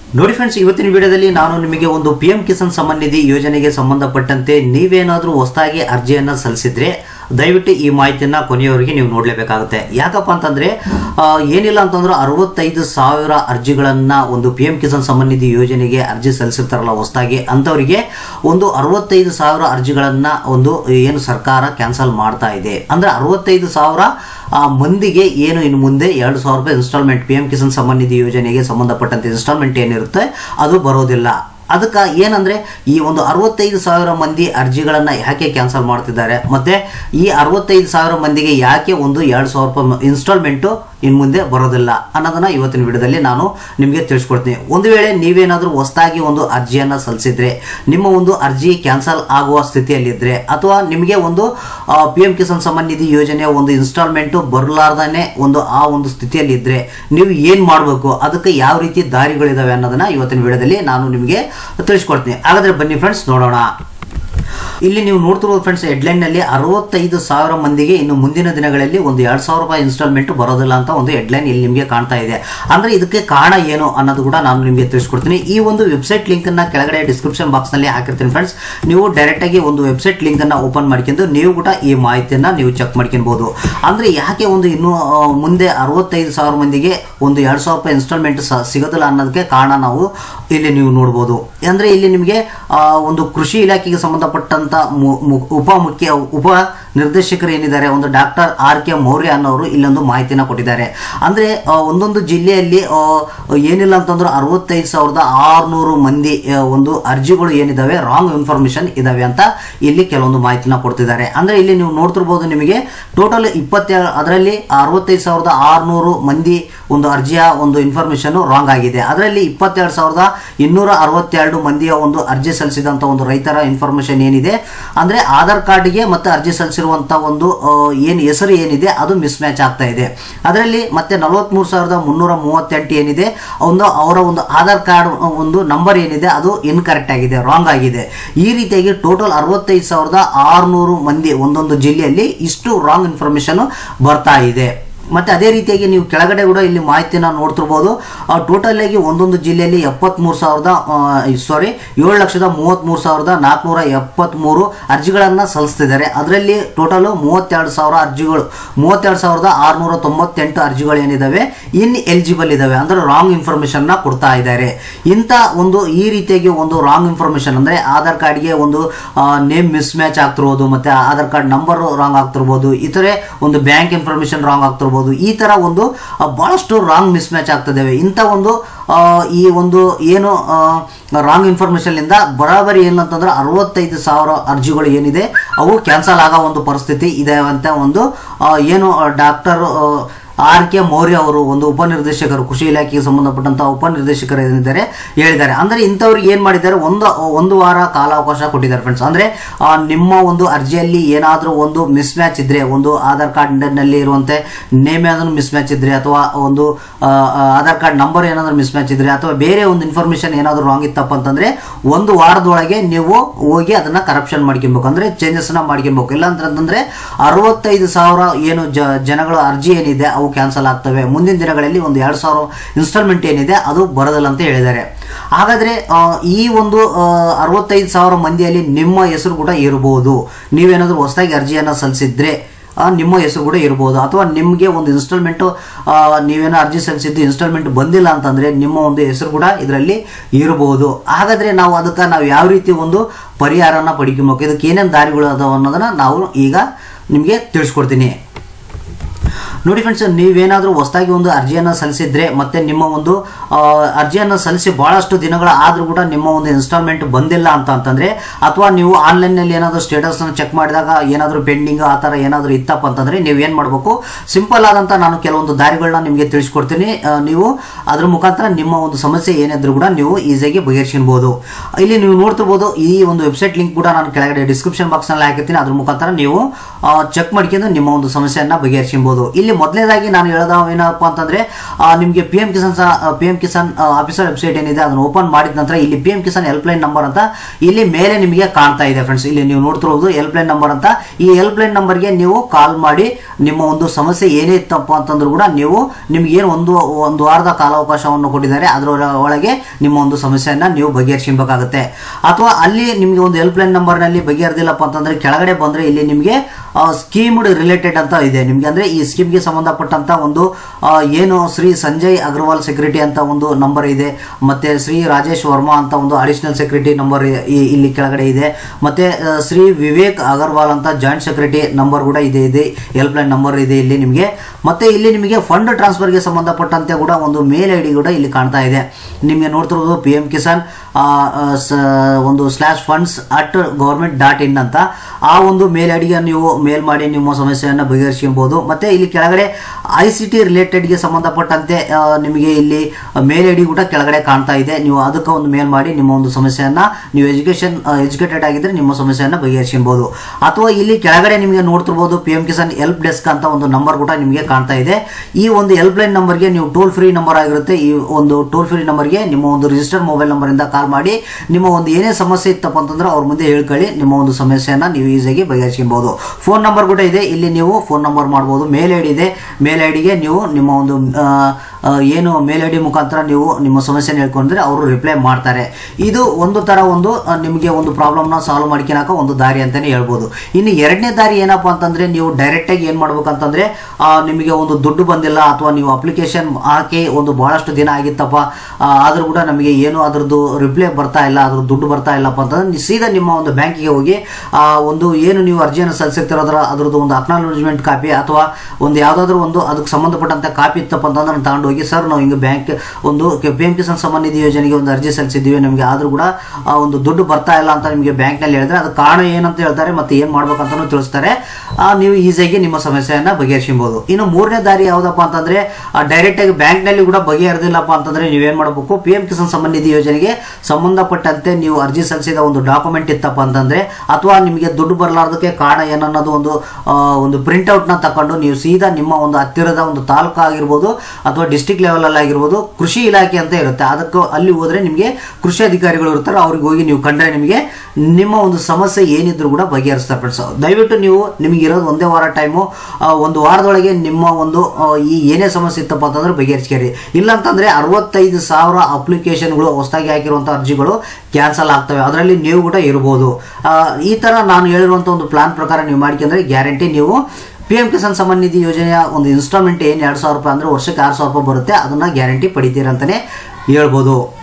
ನೋಡಿ ಫ್ರೆಂಡ್ಸ್ ಇವತ್ತಿನ ವಿಡಿಯೋದಲ್ಲಿ ನಾನು ನಿಮಗೆ ಒಂದು ಪಿ ಎಂ ಕಿಸಾನ್ ಸಮ್ಮಾನ್ ನಿಧಿ ಯೋಜನೆಗೆ ಸಂಬಂಧಪಟ್ಟಂತೆ ನೀವೇನಾದರೂ ಹೊಸದಾಗಿ ಅರ್ಜಿಯನ್ನು ಸಲ್ಲಿಸಿದ್ರೆ ದಯವಿಟ್ಟು ಈ ಮಾಹಿತಿಯನ್ನು ಕೊನೆಯವರೆಗೆ ನೀವು ನೋಡಲೇಬೇಕಾಗುತ್ತೆ ಯಾಕಪ್ಪ ಅಂತಂದರೆ ಏನಿಲ್ಲ ಅಂತಂದ್ರೆ ಅರವತ್ತೈದು ಸಾವಿರ ಅರ್ಜಿಗಳನ್ನು ಒಂದು ಪಿ ಎಂ ಕಿಸಾನ್ ಸಮ್ಮಾನ್ ನಿಧಿ ಯೋಜನೆಗೆ ಅರ್ಜಿ ಸಲ್ಲಿಸಿರ್ತಾರಲ್ಲ ಹೊಸದಾಗಿ ಅಂಥವರಿಗೆ ಒಂದು ಅರವತ್ತೈದು ಸಾವಿರ ಅರ್ಜಿಗಳನ್ನು ಒಂದು ಏನು ಸರ್ಕಾರ ಕ್ಯಾನ್ಸಲ್ ಮಾಡ್ತಾ ಇದೆ ಅಂದರೆ ಅರವತ್ತೈದು ಸಾವಿರ ಆ ಮಂದಿಗೆ ಏನು ಇನ್ನು ಮುಂದೆ ಎರಡು ಸಾವಿರ ರೂಪಾಯಿ instalment P M Kisan Samman Nidhi ಯೋಜನೆಗೆ ಸಂಬಂಧಪಟ್ಟಂತೆ ಇನ್ಸ್ಟಾಲ್ಮೆಂಟ್ ಏನಿರುತ್ತೆ ಅದು ಬರೋದಿಲ್ಲ ಅದಕ್ಕೆ ಏನಂದರೆ ಈ ಒಂದು ಅರವತ್ತೈದು ಸಾವಿರ ಮಂದಿ ಅರ್ಜಿಗಳನ್ನು ಯಾಕೆ ಕ್ಯಾನ್ಸಲ್ ಮಾಡ್ತಿದ್ದಾರೆ ಮತ್ತು ಈ ಅರವತ್ತೈದು ಸಾವಿರ ಮಂದಿಗೆ ಯಾಕೆ ಒಂದು ಎರಡು ಸಾವಿರ ರೂಪಾಯಿ ಇನ್ಸ್ಟಾಲ್ಮೆಂಟು ಇನ್ನು ಮುಂದೆ ಬರೋದಿಲ್ಲ ಅನ್ನೋದನ್ನು ಇವತ್ತಿನ ವಿಡಿಯೋದಲ್ಲಿ ನಾನು ನಿಮಗೆ ತಿಳಿಸ್ಕೊಡ್ತೀನಿ ಒಂದು ವೇಳೆ ನೀವೇನಾದರೂ ಹೊಸದಾಗಿ ಒಂದು ಅರ್ಜಿಯನ್ನು ಸಲ್ಲಿಸಿದ್ರೆ ನಿಮ್ಮ ಒಂದು ಅರ್ಜಿ ಕ್ಯಾನ್ಸಲ್ ಆಗುವ ಸ್ಥಿತಿಯಲ್ಲಿದ್ದರೆ ಅಥವಾ ನಿಮಗೆ ಒಂದು ಪಿ ಎಂ ಕಿಸಾನ್ ಸಮ್ಮಾನ್ ನಿಧಿ ಯೋಜನೆಯ ಒಂದು ಇನ್ಸ್ಟಾಲ್ಮೆಂಟು ಬರಲಾರ್ದೇ ಒಂದು ಆ ಒಂದು ಸ್ಥಿತಿಯಲ್ಲಿದ್ದರೆ ನೀವು ಏನು ಮಾಡಬೇಕು ಅದಕ್ಕೆ ಯಾವ ರೀತಿ ದಾರಿಗಳಿದಾವೆ ಅನ್ನೋದನ್ನು ಇವತ್ತಿನ ವಿಡಿಯೋದಲ್ಲಿ ನಾನು ನಿಮಗೆ ತಿಳಿಸ್ಕೊಡ್ತೀನಿ ಹಾಗಾದರೆ ಬನ್ನಿ ಫ್ರೆಂಡ್ಸ್ ನೋಡೋಣ ಇಲ್ಲಿ ನೀವು ನೋಡ್ತಿರೋದು ಫ್ರೆಂಡ್ಸ್ ಹೆಡ್ಲೈನ್ನಲ್ಲಿ ಅರವತ್ತೈದು ಸಾವಿರ ಮಂದಿಗೆ ಇನ್ನು ಮುಂದಿನ ದಿನಗಳಲ್ಲಿ ಒಂದು ಎರಡು ಸಾವಿರ ರೂಪಾಯಿ ಇನ್ಸ್ಟಾಲ್ಮೆಂಟ್ ಬರೋದಿಲ್ಲ ಅಂತ ಒಂದು ಹೆಡ್ಲೈನ್ ಇಲ್ಲಿ ನಿಮಗೆ ಕಾಣ್ತಾ ಇದೆ ಅಂದರೆ ಇದಕ್ಕೆ ಕಾರಣ ಏನು ಅನ್ನೋದು ಕೂಡ ನಾನು ನಿಮಗೆ ತಿಳಿಸ್ಕೊಡ್ತೀನಿ ಈ ಒಂದು ವೆಬ್ಸೈಟ್ ಲಿಂಕನ್ನು ಕೆಳಗಡೆ ಡಿಸ್ಕ್ರಿಪ್ಷನ್ ಬಾಕ್ಸ್ನಲ್ಲಿ ಹಾಕಿರ್ತೀನಿ ಫ್ರೆಂಡ್ಸ್ ನೀವು ಡೈರೆಕ್ಟಾಗಿ ಒಂದು ವೆಬ್ಸೈಟ್ ಲಿಂಕನ್ನು ಓಪನ್ ಮಾಡ್ಕೊಂಡು ನೀವು ಕೂಡ ಈ ಮಾಹಿತಿಯನ್ನು ನೀವು ಚೆಕ್ ಮಾಡ್ಕೊಬೋದು ಅಂದರೆ ಯಾಕೆ ಒಂದು ಇನ್ನು ಆ, ಮುಂದೆ ಅರವತ್ತೈದು ಸಾವಿರ ಮಂದಿಗೆ ಒಂದು ಎರಡು ಸಾವಿರ ರೂಪಾಯಿ ಇನ್ಸ್ಟಾಲ್ಮೆಂಟ್ ಸಿಗೋದಿಲ್ಲ ಅನ್ನೋದಕ್ಕೆ ಕಾರಣ ನಾವು ಇಲ್ಲಿ ನೀವು ನೋಡ್ಬೋದು ಅಂದರೆ ಇಲ್ಲಿ ನಿಮಗೆ ಆ, ಒಂದು ಕೃಷಿ ಇಲಾಖೆಗೆ ಸಂಬಂಧಪಟ್ಟಂತ ಮು- ಮು- ಉಪ ಮುಖ್ಯ ಉಪ ನಿರ್ದೇಶಕರು ಏನಿದ್ದಾರೆ ಒಂದು ಡಾಕ್ಟರ್ ಆರ್ ಕೆ ಮೌರ್ಯ ಅನ್ನೋರು ಇಲ್ಲೊಂದು ಮಾಹಿತಿನ ಕೊಟ್ಟಿದ್ದಾರೆ ಅಂದರೆ ಆ, ಒಂದೊಂದು ಜಿಲ್ಲೆಯಲ್ಲಿ ಆ, ಏನಿಲ್ಲ ಅಂತಂದ್ರೆ ಅರವತ್ತೈದು ಸಾವಿರದ ಆರುನೂರು ಮಂದಿ ಆ, ಒಂದು ಅರ್ಜಿಗಳು ಏನಿದಾವೆ ರಾಂಗ್ ಇನ್ಫಾರ್ಮೇಶನ್ ಇದಾವೆ ಅಂತ ಇಲ್ಲಿ ಕೆಲವೊಂದು ಮಾಹಿತಿನ ಕೊಡ್ತಿದ್ದಾರೆ ಅಂದರೆ ಇಲ್ಲಿ ನೀವು ನೋಡ್ತಿರ್ಬೋದು ನಿಮಗೆ ಟೋಟಲ್ ಇಪ್ಪತ್ತೇಳು ಅದರಲ್ಲಿ ಅರವತ್ತೈದು ಸಾವಿರದ ಆರುನೂರು ಮಂದಿ ಒಂದು ಅರ್ಜಿಯ ಒಂದು ಇನ್ಫಾರ್ಮೇಶನ್ ರಾಂಗ್ ಆಗಿದೆ ಅದರಲ್ಲಿ ಇಪ್ಪತ್ತೆರಡು ಸಾವಿರದ ಇನ್ನೂರ ಅರವತ್ತೆರಡು ಮಂದಿಯ ಒಂದು ಅರ್ಜಿ ಸಲ್ಲಿಸಿದಂಥ ಒಂದು ರೈತರ ಇನ್ಫಾರ್ಮೇಶನ್ ಏನಿದೆ ಅಂದರೆ ಆಧಾರ್ ಕಾರ್ಡ್ಗೆ ಮತ್ತು ಅರ್ಜಿ ಸಲ್ಲಿಸಿರುವಂಥ ಒಂದು ಏನು ಹೆಸರು ಏನಿದೆ ಅದು ಮಿಸ್ ಮ್ಯಾಚ್ ಆಗ್ತಾ ಇದೆ ಅದರಲ್ಲಿ ಮತ್ತೆ ನಲವತ್ತ್ಮೂರು ಸಾವಿರದ ಮುನ್ನೂರ ಮೂವತ್ತೆಂಟು ಏನಿದೆ ಒಂದು ಅವರ ಒಂದು ಆಧಾರ್ ಕಾರ್ಡ್ ಒಂದು ನಂಬರ್ ಏನಿದೆ ಅದು ಇನ್ಕರೆಕ್ಟ್ ಆಗಿದೆ ರಾಂಗ್ ಆಗಿದೆ ಈ ರೀತಿಯಾಗಿ ಟೋಟಲ್ ಅರವತ್ತೈದು ಸಾವಿರದ ಆರುನೂರು ಮಂದಿ ಒಂದೊಂದು ಜಿಲ್ಲೆಯಲ್ಲಿ ಇಷ್ಟು ರಾಂಗ್ ಇನ್ಫಾರ್ಮೇಶನ್ ಬರ್ತಾ ಇದೆ ಮತ್ತೆ ಅದೇ ರೀತಿಯಾಗಿ ನೀವು ಕೆಳಗಡೆ ಕೂಡ ಇಲ್ಲಿ ಮಾಹಿತಿನ ನೋಡ್ತಿರ್ಬೋದು ಟೋಟಲ್ ಆಗಿ ಒಂದೊಂದು ಜಿಲ್ಲೆಯಲ್ಲಿ ಎಪ್ಪತ್ತ್ಮೂರು ಸಾವಿರದ ಸಾರಿ ಏಳು ಲಕ್ಷದ ಮೂವತ್ತ್ಮೂರು ಸಾವಿರದ ನಾಲ್ಕುನೂರ ಎಪ್ಪತ್ತ್ಮೂರು ಅರ್ಜಿಗಳನ್ನು ಸಲ್ಲಿಸ್ತಿದ್ದಾರೆ ಅದರಲ್ಲಿ ಟೋಟಲು ಮೂವತ್ತೆರಡು ಸಾವಿರ ಅರ್ಜಿಗಳು ಮೂವತ್ತೆರಡು ಸಾವಿರದ ಆರುನೂರ ತೊಂಬತ್ತೆಂಟು ಅರ್ಜಿಗಳು ಏನಿದಾವೆ ಇನ್ ಎಲಿಜಿಬಲ್ ಇದಾವೆ ಅಂದರೆ ರಾಂಗ್ ಇನ್ಫಾರ್ಮೇಷನ್ನ ಕೊಡ್ತಾ ಇದ್ದಾರೆ ಇಂಥ ಒಂದು ಈ ರೀತಿಯಾಗಿ ಒಂದು ರಾಂಗ್ ಇನ್ಫಾರ್ಮೇಷನ್ ಅಂದರೆ ಆಧಾರ್ ಕಾರ್ಡ್ಗೆ ಒಂದು ನೇಮ್ ಮಿಸ್ ಮ್ಯಾಚ್ ಆಗ್ತಿರ್ಬೋದು ಮತ್ತು ಆಧಾರ್ ಕಾರ್ಡ್ ನಂಬರ್ ರಾಂಗ್ ಆಗ್ತಿರ್ಬೋದು ಇತರೆ ಒಂದು ಬ್ಯಾಂಕ್ ಇನ್ಫಾರ್ಮೇಷನ್ ರಾಂಗ್ ಆಗ್ತಿರ್ಬೋದು ಈ ಥರ ಒಂದು ಆ, ಭಾಳಷ್ಟು ರಾಂಗ್ ಮಿಸ್ ಮ್ಯಾಚ್ ಆಗ್ತಿದ್ದಾವೆ ಇಂಥ ಒಂದು ಆ, ಈ ಒಂದು ಏನು ರಾಂಗ್ ಇನ್ಫಾರ್ಮೇಷನ್ನಿಂದ ಬರಾಬರಿ ಏನಂತಂದ್ರೆ ಅರವತ್ತೈದು ಸಾವಿರ ಅರ್ಜಿಗಳು ಏನಿದೆ ಅವು ಕ್ಯಾನ್ಸಲ್ ಆಗೋ ಒಂದು ಪರಿಸ್ಥಿತಿ ಇದೆ ಅಂತ ಒಂದು ಆ, ಏನು ಡಾಕ್ಟರ್ ಆರ್ ಕೆ ಮೌರ್ಯ ಅವರು ಒಂದು ಉಪನಿರ್ದೇಶಕರು ಕೃಷಿ ಇಲಾಖೆಗೆ ಸಂಬಂಧಪಟ್ಟಂತ ಉಪನಿರ್ದೇಶಕರು ಏನಿದ್ದಾರೆ ಹೇಳಿದ್ದಾರೆ ಅಂದರೆ ಇಂಥವ್ರಿಗೆ ಏನು ಮಾಡಿದ್ದಾರೆ ಒಂದು ಒಂದು ವಾರ ಕಾಲಾವಕಾಶ ಕೊಟ್ಟಿದ್ದಾರೆ ಫ್ರೆಂಡ್ಸ್ ಅಂದರೆ ಆ, ನಿಮ್ಮ ಒಂದು ಅರ್ಜಿಯಲ್ಲಿ ಏನಾದರೂ ಒಂದು ಮಿಸ್ ಮ್ಯಾಚ್ ಇದ್ದರೆ ಒಂದು ಆಧಾರ್ ಕಾರ್ಡ್ನಲ್ಲಿ ಇರುವಂತೆ ನೇಮ್ ಏನಾದರೂ ಮಿಸ್ ಮ್ಯಾಚ್ ಇದ್ದರೆ ಅಥವಾ ಒಂದು ಆ, ಆ, ಆಧಾರ್ ಕಾರ್ಡ್ ನಂಬರ್ ಏನಾದರೂ ಮಿಸ್ ಮ್ಯಾಚ್ ಇದ್ದರೆ ಅಥವಾ ಬೇರೆ ಒಂದು ಇನ್ಫಾರ್ಮೇಷನ್ ಏನಾದರೂ ರಾಂಗ್ ಇತ್ತಪ್ಪ ಅಂತಂದರೆ ಒಂದು ವಾರದೊಳಗೆ ನೀವು ಹೋಗಿ ಅದನ್ನು ಕರಪ್ಷನ್ ಮಾಡ್ಕೊಬೇಕು ಅಂದರೆ ಚೇಂಜಸ್ನ ಮಾಡ್ಕೊಬೇಕು ಇಲ್ಲ ಅಂತಂದರೆ ಅರವತ್ತೈದು ಸಾವಿರ ಏನು ಜ ಜನಗಳ ಅರ್ಜಿ ಏನಿದೆ ಅವು ಕ್ಯಾನ್ಸಲ್ ಆಗ್ತವೆ ಮುಂದಿನ ದಿನಗಳಲ್ಲಿ ಒಂದು ಎರಡು ಸಾವಿರ ಇನ್ಸ್ಟಾಲ್ಮೆಂಟ್ ಏನಿದೆ ಅದು ಬರೋದಿಲ್ಲ ಅಂತ ಹೇಳಿದ್ದಾರೆ ಹಾಗಾದರೆ ಆ, ಈ ಒಂದು ಆ, ಅರವತ್ತೈದು ಸಾವಿರ ಮಂದಿಯಲ್ಲಿ ನಿಮ್ಮ ಹೆಸರು ಕೂಡ ಇರಬಹುದು ನೀವೇನಾದರೂ ಹೊಸದಾಗಿ ಅರ್ಜಿಯನ್ನು ಸಲ್ಲಿಸಿದ್ರೆ ಆ, ನಿಮ್ಮ ಹೆಸರು ಕೂಡ ಇರ್ಬೋದು ಅಥವಾ ನಿಮಗೆ ಒಂದು ಇನ್ಸ್ಟಾಲ್ಮೆಂಟು ನೀವೇನೋ ಅರ್ಜಿ ಸಲ್ಲಿಸಿದ್ದು ಇನ್ಸ್ಟಾಲ್ಮೆಂಟ್ ಬಂದಿಲ್ಲ ಅಂತಂದರೆ ನಿಮ್ಮ ಒಂದು ಹೆಸರು ಕೂಡ ಇದರಲ್ಲಿ ಇರಬಹುದು ಹಾಗಾದರೆ ನಾವು ಅದಕ್ಕೆ ನಾವು ಯಾವ ರೀತಿ ಒಂದು ಪರಿಹಾರನ ಪಡ್ಕೊಬೇಕು ಇದಕ್ಕೆ ಏನೇನು ದಾರಿಗಳು ಅದಾವ ಅನ್ನೋದನ್ನು ನಾವು ಈಗ ನಿಮಗೆ ತಿಳಿಸ್ಕೊಡ್ತೀನಿ ನೋಡಿ ಫ್ರೆಂಡ್ಸ್ ನೀವೇನಾದರೂ ಹೊಸದಾಗಿ ಒಂದು ಅರ್ಜಿಯನ್ನು ಸಲ್ಲಿಸಿದ್ರೆ ಮತ್ತೆ ನಿಮ್ಮ ಒಂದು ಆ, ಅರ್ಜಿಯನ್ನು ಸಲ್ಲಿಸಿ ಭಾಳಷ್ಟು ದಿನಗಳ ಆದರೂ ಕೂಡ ನಿಮ್ಮ ಒಂದು ಇನ್ಸ್ಟಾಲ್ಮೆಂಟ್ ಬಂದಿಲ್ಲ ಅಂತ ಅಂತಂದರೆ ಅಥವಾ ನೀವು ಆನ್ಲೈನ್ನಲ್ಲಿ ಏನಾದರೂ ಸ್ಟೇಟಸ್ನ ಚೆಕ್ ಮಾಡಿದಾಗ ಏನಾದರೂ ಪೆಂಡಿಂಗ್ ಆ ಥರ ಏನಾದರೂ ಇತ್ತಪ್ಪ ಅಂತಂದರೆ ನೀವು ಏನು ಮಾಡಬೇಕು ಸಿಂಪಲ್ ಆದಂಥ ನಾನು ಕೆಲವೊಂದು ದಾರಿಗಳನ್ನ ನಿಮಗೆ ತಿಳಿಸ್ಕೊಡ್ತೀನಿ ಆ, ನೀವು ಅದ್ರ ಮುಖಾಂತರ ನಿಮ್ಮ ಒಂದು ಸಮಸ್ಯೆ ಏನಿದ್ರು ಕೂಡ ನೀವು ಈಸಿಯಾಗಿ ಬಗೆಹರಿಸ್ಕೊಬೋದು ಇಲ್ಲಿ ನೀವು ನೋಡ್ತಿರ್ಬೋದು ಈ ಒಂದು ವೆಬ್ಸೈಟ್ ಲಿಂಕ್ ಕೂಡ ನಾನು ಕೆಳಗಡೆ ಡಿಸ್ಕ್ರಿಪ್ಷನ್ ಬಾಕ್ಸ್ನಲ್ಲಿ ಹಾಕಿರ್ತೀನಿ ಅದ್ರ ಮುಖಾಂತರ ನೀವು ಚೆಕ್ ಮಾಡ್ಕೊಂಡು ನಿಮ್ಮ ಒಂದು ಸಮಸ್ಯೆಯನ್ನು ಬಗೆಹರಿಸ್ಕೊಬೋದು ಇಲ್ಲಿ ಮೊದಲನೇದಾಗಿ ನಾನು ಹೇಳೋದ ಏನಪ್ಪ ಅಂತಂದ್ರೆ ಆ, ನಿಮಗೆ P M Kisan P M Kisan officer website ಏನಿದೆ ಅದನ್ನು ಓಪನ್ ಮಾಡಿದ ನಂತರ ಇಲ್ಲಿ P M Kisan helpline number ಅಂತ ಇಲ್ಲಿ ಮೇಲೆ ನಿಮಗೆ ಕಾಣ್ತಾ ಇದೆ ಫ್ರೆಂಡ್ಸ್ ಇಲ್ಲಿ ನೀವು ನೋಡ್ತಿರೋದು ಹೆಲ್ಪ್ ಲೈನ್ ನಂಬರ್ ಅಂತ ಈ ಹೆಲ್ಪ್ ಲೈನ್ ನಂಬರ್ಗೆ ನೀವು ಕಾಲ್ ಮಾಡಿ ನಿಮ್ಮ ಒಂದು ಸಮಸ್ಯೆ ಏನೇ ಇತ್ತಪ್ಪ ಅಂತಂದ್ರೂ ಕೂಡ ನೀವು ನಿಮ್ಗೆ ಏನು ಒಂದು ಒಂದು ವಾರದ ಕಾಲಾವಕಾಶವನ್ನು ಕೊಟ್ಟಿದ್ದಾರೆ ಅದರ ಒಳಗೆ ನಿಮ್ಮ ಒಂದು ಸಮಸ್ಯೆಯನ್ನ ನೀವು ಬಗೆಹರಿಸಬೇಕಾಗುತ್ತೆ ಅಥವಾ ಅಲ್ಲಿ ನಿಮಗೆ ಒಂದು ಹೆಲ್ಪ್ ಲೈನ್ ನಂಬರ್ನಲ್ಲಿ ಬಗೆಹರಿದಿಲ್ಲಪ್ಪ ಅಂತಂದ್ರೆ ಕೆಳಗಡೆ ಬಂದ್ರೆ ಇಲ್ಲಿ ನಿಮಗೆ ಸ್ಕೀಮ್ಡ್ ರಿಲೇಟೆಡ್ ಅಂತ ಇದೆ ನಿಮಗೆ ಅಂದ್ರೆ ಈ ಸ್ಕೀಮ್ಗೆ ಸಂಬಂಧಪಟ್ಟಂತ ಒಂದು ಆ, ಏನು ಶ್ರೀ ಸಂಜಯ್ ಅಗರ್ವಾಲ್ ಸೆಕ್ಯೂರಿಟಿ ಅಂತ ಒಂದು ನಂಬರ್ ಇದೆ ಮತ್ತೆ ಶ್ರೀ ರಾಜೇಶ್ ವರ್ಮಾ ಅಂತ ಒಂದು ಅಡಿಷನಲ್ ಸೆಕ್ಯೂರಿಟಿ ನಂಬರ್ ಇಲ್ಲಿ ಕೆಳಗಡೆ ಇದೆ ಮತ್ತೆ ಆ, ಶ್ರೀ ವಿವೇಕ್ ಅಗರ್ವಾಲ್ ಅಂತ ಜಾಯಿಂಟ್ ಸೆಕ್ಯೂರಿಟಿ ನಂಬರ್ ಕೂಡ ಇದೆ ಇದೆ ಹೆಲ್ಪ್ ಲೈನ್ ನಂಬರ್ ಇದೆ ಇಲ್ಲಿ ನಿಮಗೆ ಮತ್ತೆ ಇಲ್ಲಿ ನಿಮಗೆ ಫಂಡ್ ಟ್ರಾನ್ಸ್ಫರ್ಗೆ ಸಂಬಂಧಪಟ್ಟಂತೆ ಕೂಡ ಒಂದು ಮೇಲ್ ಐ ಡಿ ಕೂಡ ಇಲ್ಲಿ ಕಾಣ್ತಾ ಇದೆ ನಿಮಗೆ ನೋಡ್ತಿರೋದು ಪಿ ಎಂ ಕಿಸಾನ್ ಆ, ಆ, ಸ- ಒಂದು slash funds at government dot in ಅಂತ ಆ ಒಂದು ಮೇಲ್ ಐ ಡಿಗೆ ನೀವು ಮೇಲ್ ಮಾಡಿ ನಿಮ್ಮ ಸಮಸ್ಯೆಯನ್ನು ಬಗೆಹರಿಸ್ಕೊಬೋದು ಮತ್ತೆ ಇಲ್ಲಿ ಕೆಳಗಡೆ ಐ ಸಿ ಟಿ ರಿಲೇಟೆಡ್ಗೆ ಸಂಬಂಧಪಟ್ಟಂತೆ ಆ, ನಿಮಗೆ ಇಲ್ಲಿ ಮೇಲ್ ಐ ಡಿ ಕೂಡ ಕೆಳಗಡೆ ಕಾಣ್ತಾ ಇದೆ ನೀವು ಅದಕ್ಕೆ ಒಂದು ಮೇಲ್ ಮಾಡಿ ನಿಮ್ಮ ಒಂದು ಸಮಸ್ಯೆಯನ್ನು ನೀವು ಎಜುಕೇಶನ್ ಎಜುಕೇಟೆಡ್ ಆಗಿದ್ರೆ ನಿಮ್ಮ ಸಮಸ್ಯೆಯನ್ನು ಬಗೆಹರಿಸ್ಕೊಬೋದು ಅಥವಾ ಇಲ್ಲಿ ಕೆಳಗಡೆ ನಿಮಗೆ ನೋಡ್ತಿರ್ಬೋದು P M Kisan help desk ಅಂತ ಒಂದು ನಂಬರ್ ಕೂಡ ನಿಮಗೆ ಕಾಣ್ತಾ ಇದೆ ಈ ಒಂದು ಹೆಲ್ಪ್ ಲೈನ್ ನಂಬರ್ಗೆ ನೀವು ಟೋಲ್ ಫ್ರೀ ನಂಬರ್ ಆಗಿರುತ್ತೆ ಈ ಒಂದು ಟೋಲ್ ಫ್ರೀ ನಂಬರ್ಗೆ ನಿಮ್ಮ ಒಂದು ರಿಜಿಸ್ಟರ್ ಮೊಬೈಲ್ ನಂಬರಿಂದ ಕಾಲ್ ಮಾಡಿ ನಿಮ್ಮ ಒಂದು ಏನೇ ಸಮಸ್ಯೆ ಇತ್ತಪ್ಪ ಅಂತಂದ್ರೆ ಅವ್ರ ಮುಂದೆ ಹೇಳ್ಕೊಳ್ಳಿ ನಿಮ್ಮ ಒಂದು ಸಮಸ್ಯೆಯನ್ನ ನೀವು ಈಸಿಯಾಗಿ ಬಗೆಹರಿಸ್ಕೊಬಹುದು ಫೋನ್ ನಂಬರ್ ಕೂಡ ಇದೆ ಇಲ್ಲಿ ನೀವು ಫೋನ್ ನಂಬರ್ ಮಾಡ್ಬೋದು ಮೇಲ್ ಐ ಡಿ ಇದೆ ಮೇಲ್ ಐ ಡಿಗೆ ನೀವು ನಿಮ್ಮ ಒಂದು ಆ, ಆ, ಏನು ಮೇಲ್ ಐ ಡಿ ಮುಖಾಂತರ ನೀವು ನಿಮ್ಮ ಸಮಸ್ಯೆನ ಹೇಳ್ಕೊಂಡ್ರೆ ಅವರು ರಿಪ್ಲೈ ಮಾಡ್ತಾರೆ ಇದು ಒಂದು ತರ ಒಂದು ಆ, ನಿಮಗೆ ಒಂದು ಪ್ರಾಬ್ಲಮ್ನ ಸಾಲ್ವ್ ಮಾಡ್ಕೊಳಕ ಒಂದು ದಾರಿ ಅಂತಾನೆ ಹೇಳ್ಬೋದು ಇನ್ನು ಎರಡನೇ ದಾರಿ ಏನಪ್ಪಾ ಅಂತಂದ್ರೆ ನೀವು ಡೈರೆಕ್ಟ್ ಆಗಿ ಏನ್ ಮಾಡ್ಬೇಕಂತಂದ್ರೆ ಆ, ನಿಮಗೆ ಒಂದು ದುಡ್ಡು ಬಂದಿಲ್ಲ ಅಥವಾ ನೀವು ಅಪ್ಲಿಕೇಶನ್ ಹಾಕಿ ಒಂದು ಬಹಳಷ್ಟು ದಿನ ಆಗಿತ್ತಪ್ಪ ಆ, ಆದ್ರೂ ಕೂಡ ನಮಗೆ ಏನು ಅದ್ರದ್ದು ರಿಪ್ಲೈ ಬರ್ತಾ ಇಲ್ಲ ಅದ್ರ ದುಡ್ಡು ಬರ್ತಾ ಇಲ್ಲಪ್ಪ ಅಂತಂದ್ರೆ ನೀವು ಸೀದಾ ನಿಮ್ಮ ಒಂದು ಬ್ಯಾಂಕಿಗೆ ಹೋಗಿ ಆ ಒಂದು ಏನು ನೀವು ಅರ್ಜಿಯನ್ನು ಸಲ್ಲಿಸಿರ್ತಿರೋದ್ರ ಅದ್ರದ್ದು ಒಂದು ಅಕ್ನಾಲಜ್ಮೆಂಟ್ ಕಾಪಿ ಅಥವಾ ಒಂದು ಯಾವುದಾದ್ರೂ ಒಂದು ಅದಕ್ಕೆ ಸಂಬಂಧಪಟ್ಟಂತ ಕಾಪಿ ಇತ್ತಪ್ಪ ಅಂತಂದ್ರೆ ನಾನು ತಗೊಂಡು ಹೋಗಿ ಸರ್ ನಾವು ಹಿಂಗೆ ಬ್ಯಾಂಕ್ ಒಂದು ಪಿ ಎಂ ಕಿಸಾನ್ ಸಮ್ಮಾನ್ ನಿಧಿ ಯೋಜನೆಗೆ ಒಂದು ಅರ್ಜಿ ಸಲ್ಲಿಸಿದ್ದೀವಿ ನಮಗೆ ಆದ್ರೂ ಕೂಡ ಆ ಒಂದು ದುಡ್ಡು ಬರ್ತಾ ಇಲ್ಲ ಅಂತ ನಿಮಗೆ ಬ್ಯಾಂಕ್ನಲ್ಲಿ ಹೇಳಿದ್ರೆ ಅದು ಕಾರಣ ಏನಂತ ಹೇಳ್ತಾರೆ ಮತ್ತೆ ಏನು ಮಾಡ್ಬೇಕಂತನೂ ತಿಳಿಸ್ತಾರೆ ಆ, ನೀವು ಈಸಿಯಾಗಿ ನಿಮ್ಮ ಸಮಸ್ಯೆಯನ್ನ ಬಗೆಹರಿಸಬಹುದು ಇನ್ನು ಮೂರನೇ ದಾರಿ ಯಾವುದಪ್ಪ ಅಂತಂದ್ರೆ ಡೈರೆಕ್ಟ್ ಆಗಿ ಬ್ಯಾಂಕ್ನಲ್ಲಿ ಕೂಡ ಬಗೆಹರಿದಿಲ್ಲಪ್ಪ ಅಂತಂದ್ರೆ ನೀವೇನ್ ಮಾಡಬೇಕು ಪಿ ಎಂ ಕಿಸಾನ್ ಸಮ್ಮಾನ್ ನಿಧಿ ಯೋಜನೆಗೆ ಸಂಬಂಧಪಟ್ಟಂತೆ ನೀವು ಅರ್ಜಿ ಸಲ್ಲಿಸಿದ ಒಂದು ಡಾಕ್ಯುಮೆಂಟ್ ಇತ್ತಪ್ಪ ಅಂತಂದ್ರೆ ಅಥವಾ ನಿಮಗೆ ದುಡ್ಡು ಬರಲಾರ್ದಕ್ಕೆ ಕಾರಣ ಏನನ್ನೋದು ಒಂದು ಆ, ಒಂದು ಪ್ರಿಂಟ್ಔಟ್ನ ತಕೊಂಡು ನೀವು ಸೀದಾ ನಿಮ್ಮ ಒಂದು ಹತ್ತಿರದ ಒಂದು ತಾಲೂಕು ಆಗಿರ್ಬೋದು ಅಥವಾ ಡಿಸ್ಟಿಕ್ ಲೆವೆಲಲ್ಲಿ ಆಗಿರ್ಬೋದು ಕೃಷಿ ಇಲಾಖೆ ಅಂತ ಇರುತ್ತೆ ಅದಕ್ಕೆ ಅಲ್ಲಿ ಹೋದ್ರೆ ನಿಮಗೆ ಕೃಷಿ ಅಧಿಕಾರಿಗಳು ಇರ್ತಾರೆ ಅವ್ರಿಗೆ ಹೋಗಿ ನೀವು ಕಂಡ್ರೆ ನಿಮಗೆ ನಿಮ್ಮ ಒಂದು ಸಮಸ್ಯೆ ಏನಿದ್ರು ಕೂಡ ಬಗೆಹರಿಸ್ತಾರೆ ಫ್ರೆಂಡ್ಸ್ ದಯವಿಟ್ಟು ನೀವು ನಿಮಗೆ ಇರೋದು ಒಂದೇ ವಾರ ಟೈಮು ಒಂದು ವಾರದೊಳಗೆ ನಿಮ್ಮ ಒಂದು ಆ, ಈ ಏನೇ ಸಮಸ್ಯೆ ಇತ್ತಪ್ಪ ಅಂತಂದ್ರೆ ಬಗೆಹರಿಸ್ಕೇರಿ ಇಲ್ಲ ಅಂತಂದ್ರೆ ಅರವತ್ತೈದು ಸಾವಿರ ಅಪ್ಲಿಕೇಶನ್ಗಳು ಹೊಸದಾಗಿ ಹಾಕಿರುವಂಥ ಅರ್ಜಿಗಳು ಕ್ಯಾನ್ಸಲ್ ಆಗ್ತವೆ ಅದರಲ್ಲಿ ನೀವು ಕೂಡ ಇರ್ಬೋದು ಆ, ಈ ತರ ನಾನು ಹೇಳಿರುವಂಥ ಒಂದು ಪ್ಲಾನ್ ಪ್ರಕಾರ ನೀವು ಮಾಡ್ಕೊಂಡ್ರೆ ಗ್ಯಾರಂಟಿ ನೀವು ಪಿ ಎಂ ಕಿಸಾನ್ ಸಮ್ಮಾನ್ ನಿಧಿ ಯೋಜನೆಯ ಒಂದು ಇನ್ಸ್ಟಾಲ್ಮೆಂಟ್ ಏನು ಎರಡು ಸಾವಿರ ರೂಪಾಯಿ ಅಂದರೆ ವರ್ಷಕ್ಕೆ ಆರು ಸಾವಿರ ರೂಪಾಯಿ ಬರುತ್ತೆ ಅದನ್ನ ಗ್ಯಾರಂಟಿ ಪಡಿತೀರ ಅಂತಾನೆ ಹೇಳ್ಬೋದು